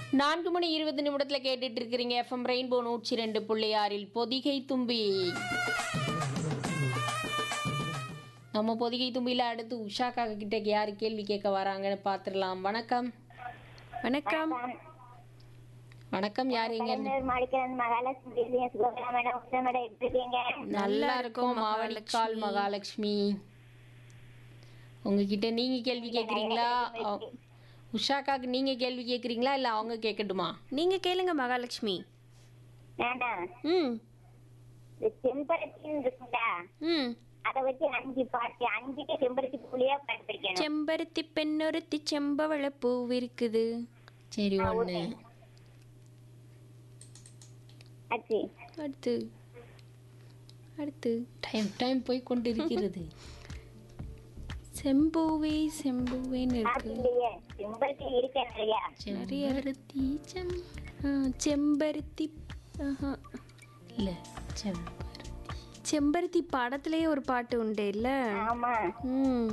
நான்கு மணி இருபது நிமிடத்தில் கேட்டுட்டு இருக்கிறீங்க எஃப்எம் ரெயின்போ நூற்றி ரெண்டு புள்ளி ஆறில் பொதிகை தும்பி நம்ம பொதிகை தும்பியில் அடுத்து உஷாக்கா கிட்ட யார் கேள்வி கேட்க வராங்கன்னு பார்த்துடலாம் வணக்கம் வணக்கம் வணக்கம் யார் எங்க இருந்து? மாடிக்கிறேன் மகாலட்சுமி பேசுறேன் சுகோதரா மேடம் உஷா மேடம் எப்படி இருக்கீங்க நல்லா இருக்கும் மாவடிக்கால் மகாலட்சுமி உங்ககிட்ட நீங்க கேள்வி கேட்குறீங்களா உஷாக்காக்கு நீங்க கேள்வி கேட்குறீங்களா இல்லை அவங்க கேட்கட்டுமா நீங்க கேளுங்க மகாலட்சுமி வேண்டாம் ம் இந்த செம்பருத்தின்னு இருக்குண்டா ம் அதை வச்சு அஞ்சு பாட்டு அஞ்சுக்கு செம்பருத்தி புளியா பாட்டு படிக்கணும் செம்பருத்தி பெண்ணொருத்தி செம்பவள பூ இருக்குது சரி ஒன்று ஆச்சு அடுத்து அடுத்து டைம் டைம் போய் கொண்டு இருக்கிறது செம்பூவே செம்பூவேன்னு இருக்கு இல்லையே செம்பருத்தி இருக்க நிறையா செம்பருத்தி செம் ஆ, செம்பருத்தி ஆஹா. இல்லை செம்பருத்தி செம்பருத்தி படத்துலயே ஒரு பாட்டு உண்டு இல்ல ஆமா ம்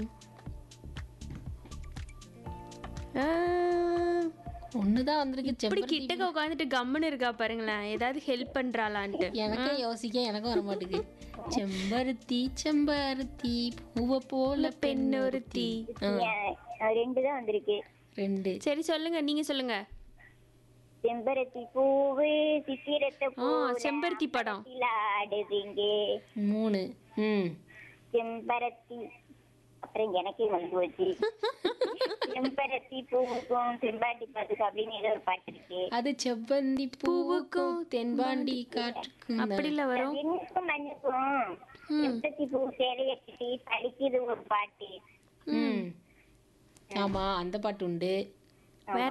ஆ, ஒன்று தான் வந்திருக்கு இப்படி செம்பருத்தி கிட்டக்க உட்காந்துட்டு கம்முன்னு இருக்கா பாருங்களேன் ஏதாவது ஹெல்ப் பண்றாளான்ட்டு எனக்கே யோசிக்க எனக்கும் வர மாட்டேங்குது செம்பருத்தி செம்பருத்தி பூவை போல பெண்ணொருத்தி ஏன், ரெண்டு தான் வந்திருக்கு ரெண்டு சரி சொல்லுங்க நீங்க சொல்லுங்க செம்பருத்தி பூவு சித்திரத்தை ஆ செம்பருத்தி படம் ஆடுதுங்க மூணு ம் செம்பருத்தி அப்புறம் எனக்கே வந்து போச்சு செம்பருத்தி பூவுக்கும் செம்பாட்டி பாத்துக்கும் அப்படின்னு ஏதோ ஒரு பாட்டு இருக்கு அது செவ்வந்தி பூவுக்கும் தென்பாண்டி காற்றுக்கும் தான். அப்படில வரும் வெண்ணுக்கும் மண்ணுக்கும் செம்பருத்தி பூ சேலைய கட்டி படிக்குது ஒரு பாட்டு ம் ஆமா அந்த பாட்டு உண்டு வேற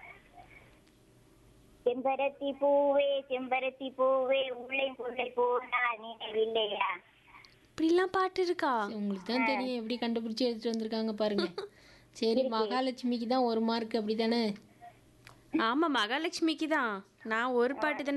செம்பருத்தி பூவே செம்பருத்தி பூவே உள்ளே புள்ளை போனா நினைவில்லையா இப்படிலாம் பாட்டு இருக்கா உங்களுக்கு தான் தெரியும் எப்படி கண்டுபிடிச்சி எடுத்துட்டு வந்திருக்காங்க பாருங்க சரி மகாலட்சுமிக்கு தான் ஒரு மார்க் அப்படிதானே ஆமா மகாலட்சுமிக்கு தான் நான் ஒரு பாட்டு தானே